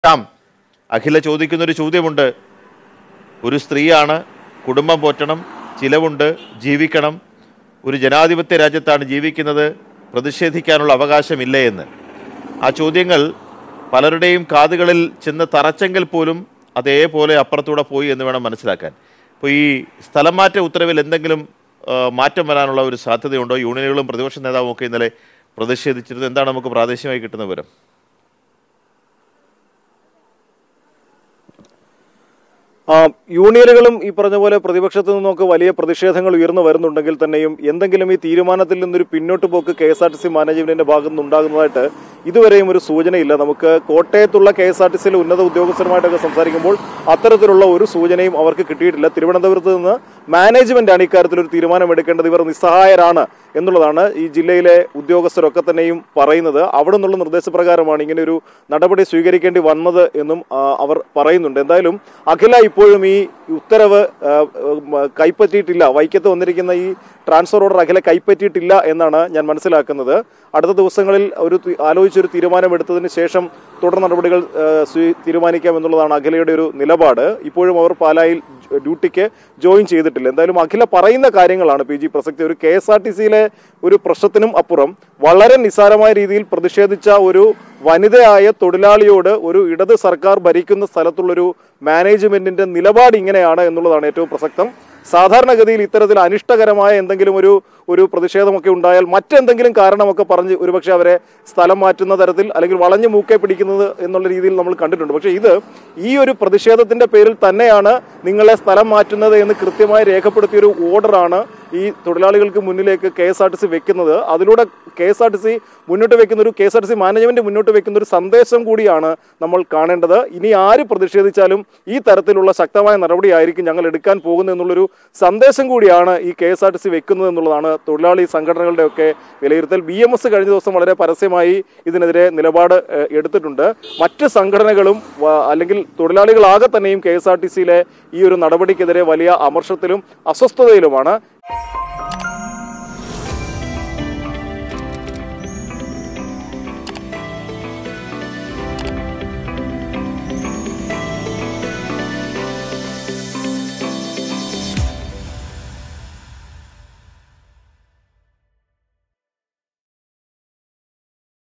ാം അഖില ചോദിക്കുന്നൊരു ചോദ്യമുണ്ട് ഒരു സ്ത്രീയാണ് കുടുംബം പോറ്റണം ചിലവുണ്ട് ജീവിക്കണം ഒരു ജനാധിപത്യ രാജ്യത്താണ് ജീവിക്കുന്നത് പ്രതിഷേധിക്കാനുള്ള അവകാശമില്ലേ എന്ന് ആ ചോദ്യങ്ങൾ പലരുടെയും കാതുകളിൽ ചെന്ന് തറച്ചെങ്കിൽ പോലും അതേപോലെ അപ്പുറത്തൂടെ പോയി എന്ന് വേണം മനസ്സിലാക്കാൻ ഇപ്പോൾ ഈ സ്ഥലം മാറ്റ ഉത്തരവിൽ എന്തെങ്കിലും ആ, മാറ്റം വരാനുള്ള ഒരു സാധ്യതയുണ്ടോ യൂണിയനുകളും പ്രതിപക്ഷ നേതാവും ഒക്കെ ഇന്നലെ പ്രതിഷേധിച്ചിരുന്നത് എന്താണ് നമുക്ക് പ്രാദേശികമായി കിട്ടുന്ന വിവരം ആ, യൂണിയനുകളും ഈ പറഞ്ഞ പോലെ പ്രതിപക്ഷത്തു നിന്നൊക്കെ വലിയ പ്രതിഷേധങ്ങൾ ഉയർന്നു വരുന്നുണ്ടെങ്കിൽ തന്നെയും എന്തെങ്കിലും ഈ തീരുമാനത്തിൽ നിന്നൊരു പിന്നോട്ട് പോക്ക് K S R T C മാനേജ്മെന്റിന്റെ ഭാഗത്ത് നിന്നുണ്ടാകുന്നതായിട്ട് ഇതുവരെയും ഒരു സൂചനയില്ല നമുക്ക് കോട്ടയത്തുള്ള കെ എസ് ആർ ടി സിയിലെ ഉന്നത ഉദ്യോഗസ്ഥരുമായിട്ടൊക്കെ സംസാരിക്കുമ്പോൾ അത്തരത്തിലുള്ള ഒരു സൂചനയും അവർക്ക് കിട്ടിയിട്ടില്ല തിരുവനന്തപുരത്ത് നിന്ന് മാനേജ്മെന്റാണ് ഇക്കാര്യത്തിൽ ഒരു തീരുമാനമെടുക്കേണ്ടത് ഇവർ നിസ്സഹായരാണ് എന്നുള്ളതാണ് ഈ ജില്ലയിലെ ഉദ്യോഗസ്ഥരൊക്കെ തന്നെയും പറയുന്നത് അവിടെ നിന്നുള്ള നിർദ്ദേശപ്രകാരമാണ് ഇങ്ങനെ ഒരു നടപടി സ്വീകരിക്കേണ്ടി വന്നത് എന്നും ആ, അവർ പറയുന്നുണ്ട് എന്തായാലും അഖില ഇപ്പോഴും ഈ ഉത്തരവ് ആ, ഉം, കൈപ്പറ്റിയിട്ടില്ല വൈക്കത്ത് വന്നിരിക്കുന്ന ഈ ട്രാൻസ്ഫർ ഓർഡർ അഖില കൈപ്പറ്റിയിട്ടില്ല എന്നാണ് ഞാൻ മനസ്സിലാക്കുന്നത് അടുത്ത ദിവസങ്ങളിൽ ഒരു തി- ആലോചിച്ചൊരു തീരുമാനമെടുത്തതിന് ശേഷം തുടർ നടപടികൾ ആ, സ്വീ- തീരുമാനിക്കാം എന്നുള്ളതാണ് അഖിലയുടെ ഒരു നിലപാട് ഇപ്പോഴും അവർ പാലായിൽ ജ- ഡ്യൂട്ടിക്ക് ജോയിൻ ചെയ്തിട്ടില്ല എന്തായാലും അഖില പറയുന്ന കാര്യങ്ങളാണ് പി ജി പ്രസക്തി ഒരു കെ എസ് ആർ ടി സിയിലെ ഒരു പ്രശ്നത്തിനും അപ്പുറം വളരെ നിസ്സാരമായ രീതിയിൽ പ്രതിഷേധിച്ച ഒരു വനിതയായ തൊഴിലാളിയോട് ഒരു ഇടത് സർക്കാർ ഭരിക്കുന്ന സ്ഥലത്തുള്ളൊരു മാനേജ്മെന്റിന്റെ നിലപാട് ഇങ്ങനെയാണ് എന്നുള്ളതാണ് ഏറ്റവും പ്രസക്തം സാധാരണഗതിയിൽ ഇത്തരത്തിൽ അനിഷ്ടകരമായ എന്തെങ്കിലും ഒരു ഒരു പ്രതിഷേധമൊക്കെ ഉണ്ടായാൽ മറ്റെന്തെങ്കിലും കാരണമൊക്കെ പറഞ്ഞ് ഒരുപക്ഷെ അവരെ സ്ഥലം മാറ്റുന്ന തരത്തിൽ അല്ലെങ്കിൽ വളഞ്ഞു മൂക്കെ പിടിക്കുന്നത് എന്നുള്ള രീതിയിൽ നമ്മൾ കണ്ടിട്ടുണ്ട് പക്ഷേ ഇത് ഈ ഒരു പ്രതിഷേധത്തിന്റെ പേരിൽ തന്നെയാണ് നിങ്ങളെ സ്ഥലം മാറ്റുന്നത് എന്ന് കൃത്യമായി രേഖപ്പെടുത്തിയ ഒരു ഓർഡറാണ് ഈ തൊഴിലാളികൾക്ക് മുന്നിലേക്ക് K S R T C വെക്കുന്നത് അതിലൂടെ K S R T C മുന്നോട്ട് വെക്കുന്ന ഒരു K S R T C management മുന്നോട്ട് വെക്കുന്ന ഒരു സന്ദേശം കൂടിയാണ് നമ്മൾ കാണേണ്ടത് ഇനി ആര് പ്രതിഷേധിച്ചാലും ഈ തരത്തിലുള്ള ശക്തമായ നടപടിയായിരിക്കും ഞങ്ങൾ എടുക്കാൻ പോകുന്നത് എന്നുള്ളൊരു സന്ദേശം കൂടിയാണ് ഈ K S R T C വെക്കുന്നത് എന്നുള്ളതാണ് തൊഴിലാളി സംഘടനകളുടെ ഒക്കെ വിലയിരുത്തൽ ബി എം എസ് കഴിഞ്ഞ ദിവസം വളരെ പരസ്യമായി ഇതിനെതിരെ നിലപാട് ഏഹ്, എടുത്തിട്ടുണ്ട് മറ്റ് സംഘടനകളും വ- അല്ലെങ്കിൽ തൊഴിലാളികളാകെ തന്നെയും കെ എസ് ആർ ടി സിയിലെ ഈ ഒരു നടപടിക്കെതിരെ വലിയ അമർഷത്തിലും അസ്വസ്ഥതയിലുമാണ്